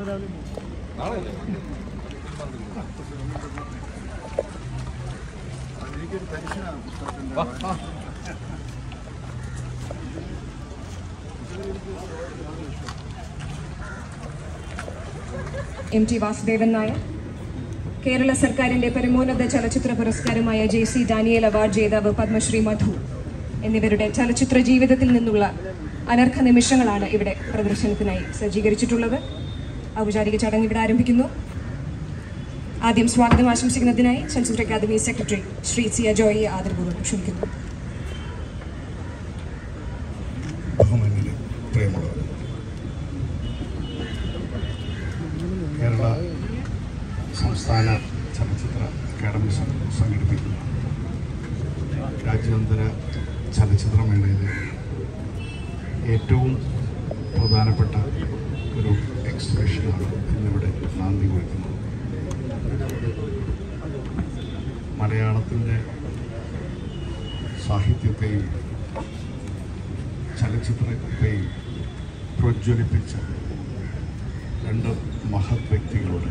എനിക്കൊരു ടെൻഷനാണ് പുസ്തകത്തിൻ്റെ എം ടി വാസുദേവൻ നായർ കേരള സർക്കാരിന്റെ പരമോന്നത ചലച്ചിത്ര പുരസ്കാരമായ ജെ സി ഡാനിയൽ അവാർഡ് ജേതാവ് പത്മശ്രീ മധു എന്നിവരുടെ ചലച്ചിത്ര ജീവിതത്തിൽ നിന്നുള്ള അനർഘ നിമിഷങ്ങളാണ് ഇവിടെ പ്രദർശനത്തിനായി സജ്ജീകരിച്ചിട്ടുള്ളത് ഔപചാരിക ചടങ്ങ് ഇവിടെ ആരംഭിക്കുന്നു ആദ്യം സ്വാഗതം ആശംസിക്കുന്നതിനായി ചലച്ചിത്ര അക്കാദമി സെക്രട്ടറി ശ്രീ സി അജോയെ ആദരപൂർവ്വം ക്ഷണിക്കുന്നു ബഹുമാന്യരെ പ്രിയമുള്ളവർ കേരള സംസ്ഥാന ചലച്ചിത്ര അക്കാദമി സം- സംഘടിപ്പിക്കുന്ന രാജ്യാന്തര ചലച്ചിത്രമേളയിലെ ഏറ്റവും പ്രധാനപ്പെട്ട ഒരു എക്സിബിഷനാണ് ഇന്നിവിടെ നാന്ദി കുറിക്കുന്നത് മലയാളത്തിൻ്റെ സാഹിത്യത്തെയും ചലച്ചിത്രത്തെയും പ്രജ്വലിപ്പിച്ച രണ്ട് മഹത് വ്യക്തികളുടെ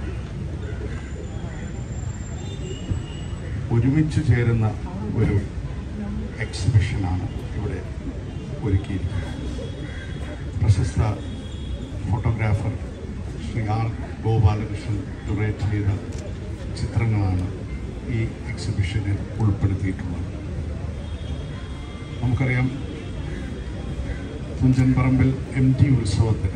ഒരുമിച്ച് ചേരുന്ന ഒരു എക്സിബിഷനാണ് ഇവിടെ ഒരുക്കിയിരിക്കുന്നത് പ്രശസ്ത photographer Shri R Gopalakrishnan donate ചെയ്ത ചിത്രങ്ങളാണ് ഈ എക്സിബിഷനിൽ ഉൾപ്പെടുത്തിയിട്ടുള്ളത് നമുക്കറിയാം തുഞ്ചൻ പറമ്പിൽ എം ടി ഉത്സവത്തിന്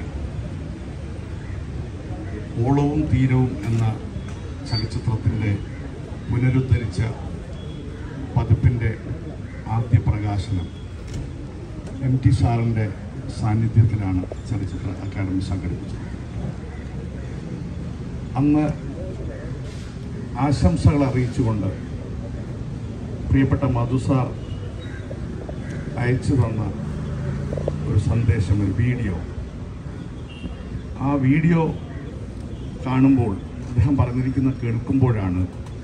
ഓളവും തീരവും എന്ന ചലച്ചിത്രത്തിൻ്റെ പുനരുദ്ധരിച്ച പതിപ്പിൻ്റെ ആദ്യ പ്രകാശനം എം ടി സാറിൻ്റെ സാന്നിധ്യത്തിലാണ് ചലച്ചിത്ര അക്കാദമി സംഘടിപ്പിച്ചത് അന്ന് ആശംസകൾ അറിയിച്ചുകൊണ്ട് പ്രിയപ്പെട്ട മധു സാർ അയച്ചു തന്ന ഒരു സന്ദേശം ഒരു വീഡിയോ ആ വീഡിയോ കാണുമ്പോൾ അദ്ദേഹം പറഞ്ഞിരിക്കുന്ന കേൾക്കുമ്പോഴാണ്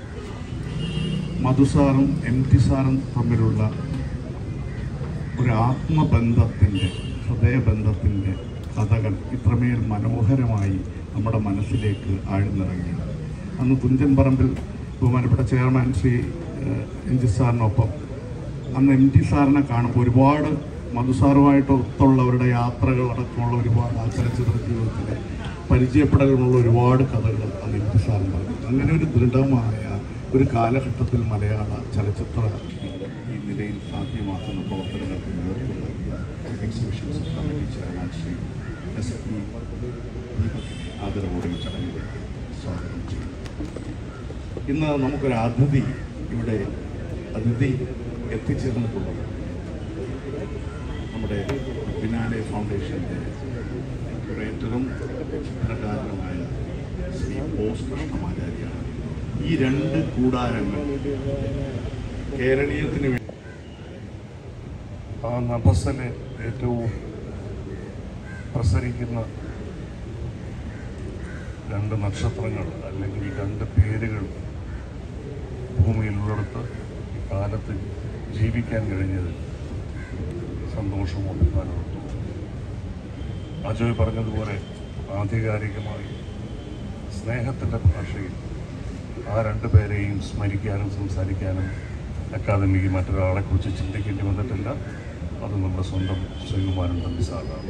മധുസാറും എം ടി സാറും തമ്മിലുള്ള ഒരു ആത്മബന്ധത്തിൻ്റെ ഹൃദയബന്ധത്തിൻ്റെ കഥകൾ ഇത്രമേൽ മനോഹരമായി നമ്മുടെ മനസ്സിലേക്ക് ആഴ്ന്നിറങ്ങി അന്ന് തുഞ്ചൻ പറമ്പിൽ ബഹുമാനപ്പെട്ട ചെയർമാൻ ശ്രീ ഏഹ്, എം ജി സാറിനൊപ്പം അന്ന് എം ടി സാറിനെ കാണുമ്പോൾ ഒരുപാട് മധുസാറുമായിട്ട് ഒത്തുള്ളവരുടെ യാത്രകൾ അടക്കമുള്ള ഒരുപാട് ആ ചലച്ചിത്ര ജീവിതത്തിലെ പരിചയപ്പെടലുമുള്ള ഒരുപാട് കഥകൾ അന്ന് എം ടി സാറിന് പറഞ്ഞു അങ്ങനെ ഒരു ദൃഢമായ ഒരു കാലഘട്ടത്തിൽ മലയാള ചലച്ചിത്ര ഈ നിലയിൽ സാധ്യമാക്കുന്ന പ്രവർത്തനങ്ങൾക്ക് നേതൃത്വം നൽകിയ exhibitions committee chairman Shri S P ദീപകിനെ ആദരവോടെ ഈ ചടങ്ങിൽ സ്വാഗതം ചെയ്യും ഇന്ന് നമുക്കൊരു അതിഥി ഇവിടെ അതിഥി എത്തിച്ചേർന്നിട്ടുള്ളത് നമ്മുടെ ബിനാലെ ഫൗണ്ടേഷൻ്റെ ക്യൂറേറ്ററും ചിത്രകാരനുമായ ശ്രീ ബോസ് കൃഷ്ണമാചാര്യാണ് ഈ രണ്ട് കൂടാരങ്ങൾ കേരളീയത്തിന് വേണ്ടി ആ നഭസ്സിലെ ഏറ്റവും പ്രസരിക്കുന്ന രണ്ട് നക്ഷത്രങ്ങൾ അല്ലെങ്കിൽ രണ്ട് പേരുകൾ ഭൂമിയിലുള്ളിടത്ത് ഈ കാലത്ത് ജീവിക്കാൻ കഴിഞ്ഞത് സന്തോഷവും അഭിമാനവും അജോയ് പറഞ്ഞതുപോലെ ആധികാരികമായി സ്നേഹത്തിൻ്റെ ഭാഷയിൽ ആ രണ്ട് പേരെയും സ്മരിക്കാനും സംസാരിക്കാനും അക്കാദമിക്ക് മറ്റൊരാളെക്കുറിച്ച് ചിന്തിക്കേണ്ടി വന്നിട്ടില്ല അത് നമ്മുടെ സ്വന്തം ശ്രീകുമാരൻ തമ്പി സാറാണ്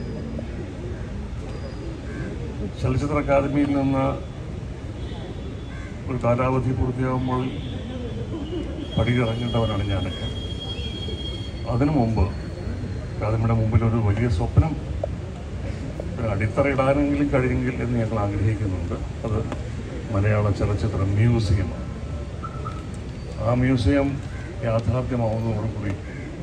ചലച്ചിത്ര അക്കാദമിയിൽ നിന്ന് ഒരു കാലാവധി പൂർത്തിയാകുമ്പോൾ പടിയിറങ്ങേണ്ടവനാണ് ഞാനൊക്കെ അതിനു മുമ്പ് അക്കാദമിയുടെ മുമ്പിൽ ഒരു വലിയ സ്വപ്നം ഒരു അടിത്തറയിടാനെങ്കിലും കഴിയെങ്കിൽ എന്ന് ഞങ്ങൾ ആഗ്രഹിക്കുന്നുണ്ട് അത് മലയാള ചലച്ചിത്ര മ്യൂസിയമാണ് ആ മ്യൂസിയം യാഥാർത്ഥ്യമാവുന്നതോടുകൂടി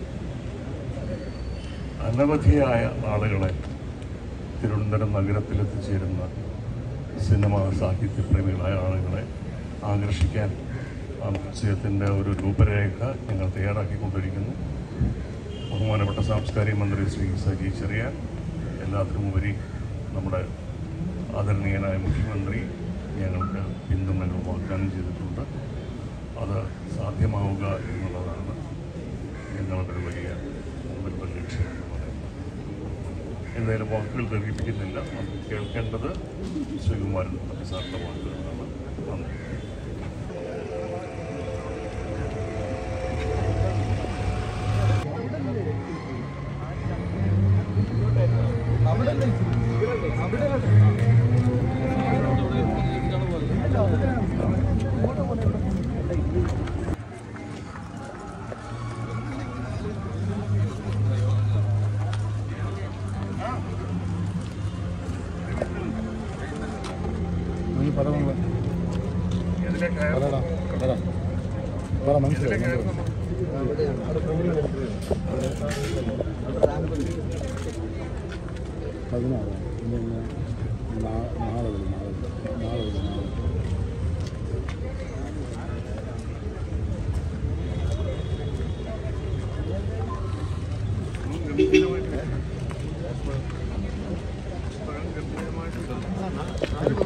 അനവധിയായ ആളുകളെ തിരുവനന്തപുരം നഗരത്തിൽ എത്തിച്ചേരുന്ന സിനിമ സാഹിത്യപ്രേമികളായ ആളുകളെ ആകർഷിക്കാൻ ആ മ്യൂസിയത്തിൻ്റെ ഒരു രൂപരേഖ ഞങ്ങൾ തയ്യാറാക്കിക്കൊണ്ടിരിക്കുന്നു ബഹുമാനപ്പെട്ട സാംസ്കാരിക മന്ത്രി ശ്രീ സജി ചെറിയാൻ എല്ലാത്തിനുമുപരി നമ്മുടെ ആദരണീയനായ മുഖ്യമന്ത്രി ഞങ്ങൾക്ക് പിന്തുണകൾ വാഗ്ദാനം ചെയ്തിട്ടുണ്ട് അത് സാധ്യമാവുക എന്നുള്ളതാണ് ഞങ്ങളുടെ ഒരു വലിയ മുമ്പിലുള്ള ലക്ഷ്യം എന്ന് പറയുന്നത് എന്തായാലും വാക്കുകൾ ദീർഘിപ്പിക്കുന്നില്ല നമുക്ക് കേൾക്കേണ്ടത് ശ്രീകുമാരൻ സാറിൻ്റെ വാക്കുകളാണ് നന്ദി നീ പറ നമ്മളെ പറടാ പറ പറ മനസ്സിലായി പതിനാറ് പിന്നെ നാ- നാളെ വരും നാളെ വരും നാളെ വരും നാളെ വരും ഗംഭീരമായിട്ട്